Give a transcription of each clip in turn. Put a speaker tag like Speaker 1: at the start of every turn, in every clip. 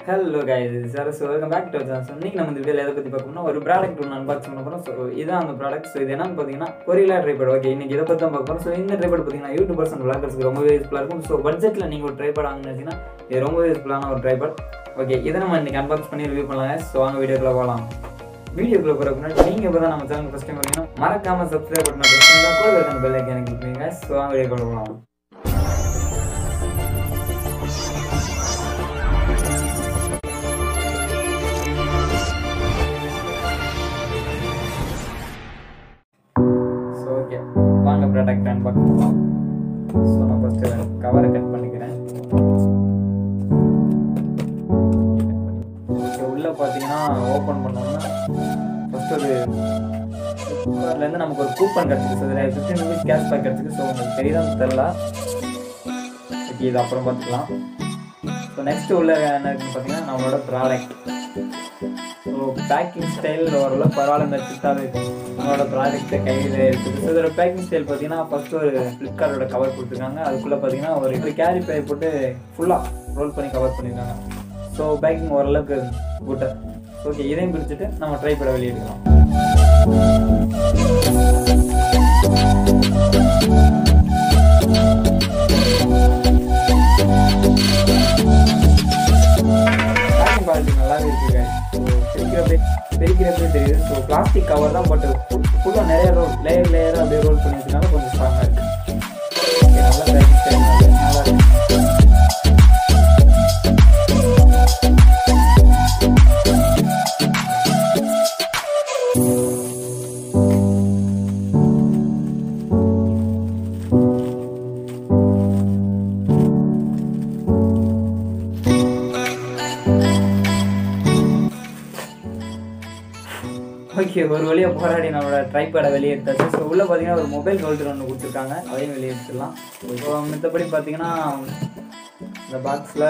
Speaker 1: Hello guys sir so welcome back to so இன்னைக்கு நம்ம இந்த வீடியோவில் எதை பற்றி பார்க்கணும்னா ஒரு ப்ராடக்ட் ஒன்று அன்பாக்ஸ் பண்ண போகிறோம் ஸோ இதான் அந்த ப்ராடக்ட் ஸோ இது என்னன்னு பார்த்தீங்கன்னா கொரிலா ட்ரைபேட் ஓகே இன்னைக்கு இதை பற்றி தான் பார்க்க போகிறோம் ஸோ இந்த ட்ரைபேட் பார்த்தீங்கன்னா யூடியூபர்ஸ் அண்ட் விளாகர்ஸ்க்கு ரொம்பவே யூஸ்ஃபுல்லாக இருக்கும் ஸோ பட்ஜெட்டில் நீங்கள் ஒரு ட்ரைபேட் வாங்கினீங்கன்னா இது ரொம்பவே யூஸ்ஃபுல்லான ஒரு ட்ரைபேட் ஓகே இதை நம்ம இன்னைக்கு அன்பாக்ஸ் பண்ணி ரிவ்யூ பண்ணலாம் ஸோ வாங்க வீடியோக்குள்ள போகலாம் வீடியோக்குள்ள போகிற முன்னாடி நீங்கள் இப்போ தான் நம்ம சேனல் ஃபஸ்ட் டைம் வரீங்கன்னா மறக்காம சப்ஸ்கிரைப் பண்ண ப்ரெஸ் பண்ணி கூட இருக்க பெல் ஐக்கான கிளிக் பண்ணுங்க ஸோ வாங்க வீடியோக்குள்ள போகலாம் ஸோ ஓகே வாங்க ப்ராடக்ட் அன்பாக்ஸ் பண்ணலாம் ஸோ நான் ஃபஸ்ட்டு கவரை கட் பண்ணிக்கிறேன் ஓகே உள்ளே பார்த்தீங்கன்னா ஓப்பன் பண்ணோம்னா ஃபஸ்ட் ஒரு ஃப்ளிப்கார்ட்லேருந்து நமக்கு ஒரு கூப்பன் கிடச்சிருக்கு ஸோ இதில் ஃபிஃப்டின் ருபீஸ் கேஷ் பேக் கிடச்சிருக்கு ஸோ உங்களுக்கு தெரியுதான்னு தெரில ஓகே இது அப்புறம் பார்த்துக்கலாம் ஸோ நெக்ஸ்ட் உள்ள என்ன இருக்குன்னு பார்த்தீங்கன்னா நம்மளோட ப்ராடக்ட் ஸோ பேக்கிங் ஸ்டைல் ஓரளவு பரவாயில்ல இந்த சித்தாவே நம்மளோட ப்ராடக்ட்டை கையில் இருக்குது ஸோ இதோட பேக்கிங் ஸ்டைல் பார்த்தீங்கன்னா ஃபஸ்ட்டு ஒரு ஃப்ளிப்கார்ட்டோட கவர் கொடுத்துருக்காங்க அதுக்குள்ளே பார்த்தீங்கன்னா ஒரு கேரி பை போட்டு ஃபுல்லாக ரோல் பண்ணி கவர் பண்ணியிருக்காங்க ஸோ பேக்கிங் ஓரளவுக்கு குட்டு ஓகே இதையும் பிரிச்சுட்டு நம்ம ட்ரை பண்ண வெளியிடலாம் பேக்கிங் குவாலிட்டி நல்லாவே இருக்கு guys. ஸோ பிரிக்கிறப்பே பிரிக்கிறப்பே தெரியுது ஸோ பிளாஸ்டிக் கவர் தான் பட் ஃபுல்லாக நிறைய ரோல் லேயர் லேயராக அப்படியே ரோல் பண்ணி வச்சனால கொஞ்சம் ஸ்ட்ராங்காக இருக்கு Okay, நல்லா பேக்கிங் ஸ்டைல் நல்லா இருக்கு ஓகே ஒரு வழியாக போராடி நம்மளோட ட்ரைபேடை வெளியே எடுத்தாச்சு ஸோ உள்ளே பார்த்தீங்கன்னா ஒரு மொபைல் ஹோல்டர் ஒன்று கொடுத்துருக்காங்க அதையும் வெளியே எடுத்துடலாம் ஸோ மித்தபடி பார்த்தீங்கன்னா இந்த பாக்ஸில்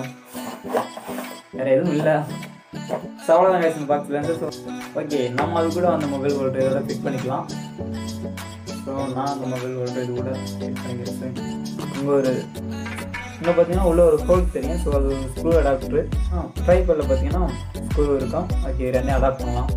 Speaker 1: வேறு எதுவும் இல்லை ஸோ அவ்வளோதான் guys இந்த பாக்ஸ்லேருந்து ஸோ ஓகே நம்ம அது கூட அந்த மொபைல் ஹோல்டர் இதோட ஃபிட் பண்ணிக்கலாம் ஸோ நான் அந்த மொபைல் ஹோல்டர் இது கூட ஃபிட் பண்ணிக்கிறேன் இங்கே ஒரு இங்கே பார்த்தீங்கன்னா உள்ள ஒரு ஹோல் தெரியும் ஸோ அது ஸ்க்ரூ அடாப்டரு ஆ ட்ரைபேடில் பார்த்தீங்கன்னா ஸ்க்ரூ இருக்கும் ஓகே ரெண்டையும் அடாப்ட் பண்ணலாம்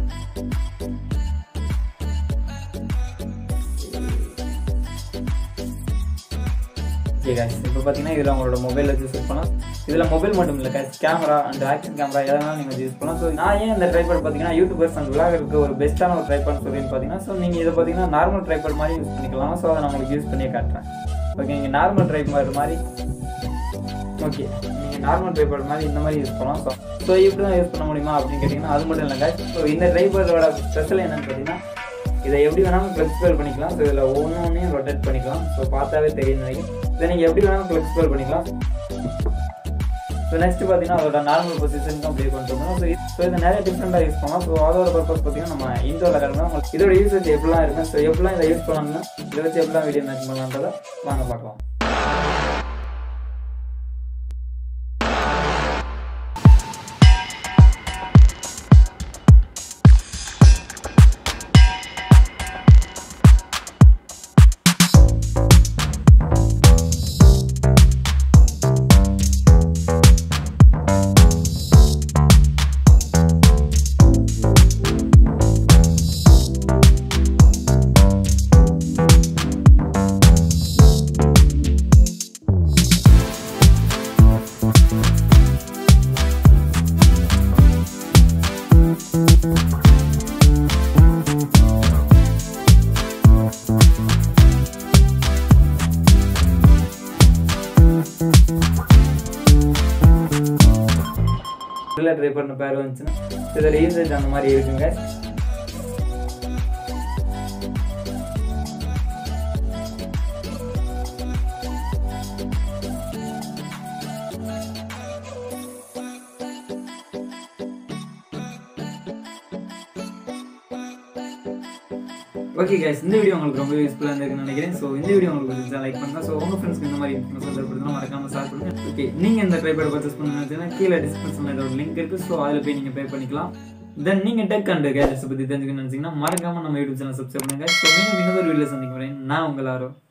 Speaker 1: ஓகே guys இப்போ பார்த்தீங்கன்னா இதில் உங்களோட மொபைல் வச்சு யூஸ் பண்ணலாம் இதில் மொபைல் மட்டும் இல்லை guys camera and action camera எதனாலும் நீங்கள் யூஸ் பண்ணலாம் ஸோ நான் ஏன் இந்த ட்ரைபேட் பார்த்தீங்கன்னா யூடியூபர்ஸ் அண்ட் விளாகருக்கு ஒரு பெஸ்ட்டான ஒரு ட்ரைபேட் சொல்லின்னு பார்த்தீங்கன்னா ஸோ நீங்கள் இதை பார்த்தீங்கன்னா நார்மல் ட்ரைபேட் மாதிரி யூஸ் பண்ணிக்கலாம் ஸோ அதை நான் உங்களுக்கு யூஸ் பண்ணியே காட்டுறேன் ஓகே நீங்கள் நார்மல் ட்ரைபேட் மாதிரி ஓகே நீங்கள் நார்மல் ட்ரைபேட் மாதிரி இந்த மாதிரி யூஸ் பண்ணலாம் ஸோ ஸோ இப்படி தான் யூஸ் பண்ண முடியுமா அப்படின்னு கேட்டிங்கன்னா அது மட்டும் இல்லைங்க ஸோ இந்த ட்ரைபேடோட ஸ்பெஷல் என்னன்னு பார்த்தீங்கன்னா இதை எப்படி வேணாலும் ஃப்ளெக்சிபிள் பண்ணிக்கலாம் ஸோ இதில் ஒன்று ஒன்றையும் ரொட்டேட் பண்ணிக்கலாம் ஸோ பார்த்தாவே தெரியும் நினைக்கிறேன் இதை நீங்கள் எப்படி வேணாலும் ஃப்ளெக்சிபிள் பண்ணிக்கலாம் ஸோ நெக்ஸ்ட் பார்த்தீங்கன்னா அதோட நார்மல் பொசிஷனுக்கும் அப்படியே கொண்டு வரணும் ஸோ ஸோ இதை நிறைய டிஃப்ரெண்ட்டாக யூஸ் பண்ணலாம் ஸோ அதோட பர்பஸ் பார்த்தீங்கன்னா நம்ம இன்டோரில் கிடக்கலாம் உங்களுக்கு இதோட யூசேஜ் எப்படிலாம் இருக்கும் ஸோ எப்படிலாம் இதை யூஸ் பண்ணலாம்னா இதை வச்சு எப்படிலாம் வீடியோ மேக் பண்ணலான்றதை வாங்க பார்க்கலாம் உள்ள ட்ரை பண்ண பேர் வந்துச்சுன்னா இதில் யூசேஜ் அந்த மாதிரி இருக்குங்க ஓகே கைஸ் இந்த வீடியோ உங்களுக்கு ரொம்ப யூஸ்ஃபுல்லாக இருந்திருக்குன்னு நினைக்கிறேன் ஸோ இந்த வீடியோ உங்களுக்கு பிடிச்சா லைக் பண்ணுங்க ஸோ உங்கள் ஃப்ரெண்ட்ஸ்க்கு இந்த மாதிரி இன்ஃபர்மேஷன் தேவைப்படுதுன்னா மறக்காம ஷேர் பண்ணுங்க ஓகே நீங்கள் இந்த ட்ரைபேட் பர்ச்சேஸ் பண்ணுங்கன்னா கீழே டிஸ்கிரிப்ஷனில் இதோட லிங்க் இருக்குது ஸோ அதில் போய் நீங்கள் பே பண்ணிக்கலாம் தென் நீங்கள் டெக் அண்ட் கேஜெட்ஸ் பற்றி தெரிஞ்சுக்கணும்னு நினச்சிங்கன்னா மறக்காம நம்ம யூடியூப் சேனல் சப்ஸ்கிரைப் பண்ணுங்க ஸோ மீண்டும் இன்னொரு வீடியோ சந்திக்கிறேன் நான் உங்கள் ஆரோ